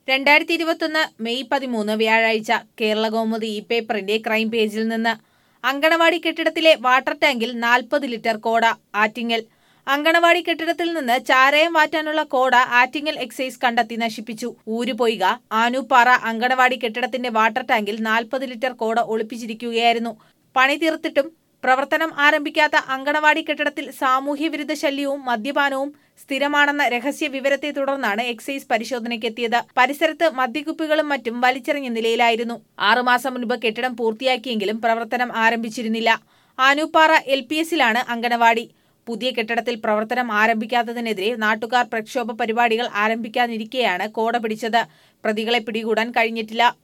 രണ്ടായിരത്തി ഇരുപത്തൊന്ന് മെയ് പതിമൂന്ന് വ്യാഴാഴ്ച കേരള കൗമുദി ഇ പേപ്പറിന്റെ ക്രൈം പേജിൽ നിന്ന് അങ്കണവാടി കെട്ടിടത്തിലെ വാട്ടർ ടാങ്കിൽ നാൽപ്പത് ലിറ്റർ കോട ആറ്റിങ്ങൽ അങ്കണവാടി കെട്ടിടത്തിൽ നിന്ന് ചാരയം വാറ്റാനുള്ള കോട ആറ്റിങ്ങൽ എക്സൈസ് കണ്ടെത്തി നശിപ്പിച്ചു ഊരുപൊയ്ക ആനൂപ്പാറ അങ്കണവാടി കെട്ടിടത്തിന്റെ വാട്ടർ ടാങ്കിൽ നാൽപ്പത് ലിറ്റർ കോട ഒളിപ്പിച്ചിരിക്കുകയായിരുന്നു പണി തീർത്തിട്ടും പ്രവർത്തനം ആരംഭിക്കാത്ത അങ്കണവാടി കെട്ടിടത്തിൽ സാമൂഹ്യവിരുദ്ധ ശല്യവും മദ്യപാനവും സ്ഥിരമാണെന്ന രഹസ്യ വിവരത്തെ തുടർന്നാണ് എക്സൈസ് പരിശോധനയ്ക്കെത്തിയത് പരിസരത്ത് മദ്യക്കുപ്പികളും മറ്റും വലിച്ചെറിഞ്ഞ നിലയിലായിരുന്നു ആറുമാസം മുൻപ് കെട്ടിടം പൂർത്തിയാക്കിയെങ്കിലും പ്രവർത്തനം ആരംഭിച്ചിരുന്നില്ല ആനൂപ്പാറ എൽ പി എസിലാണ് അങ്കണവാടി പുതിയ കെട്ടിടത്തിൽ പ്രവർത്തനം ആരംഭിക്കാത്തതിനെതിരെ നാട്ടുകാർ പ്രക്ഷോഭ പരിപാടികൾ ആരംഭിക്കാനിരിക്കെയാണ് കോട പിടിച്ചത് പ്രതികളെ പിടികൂടാൻ കഴിഞ്ഞിട്ടില്ല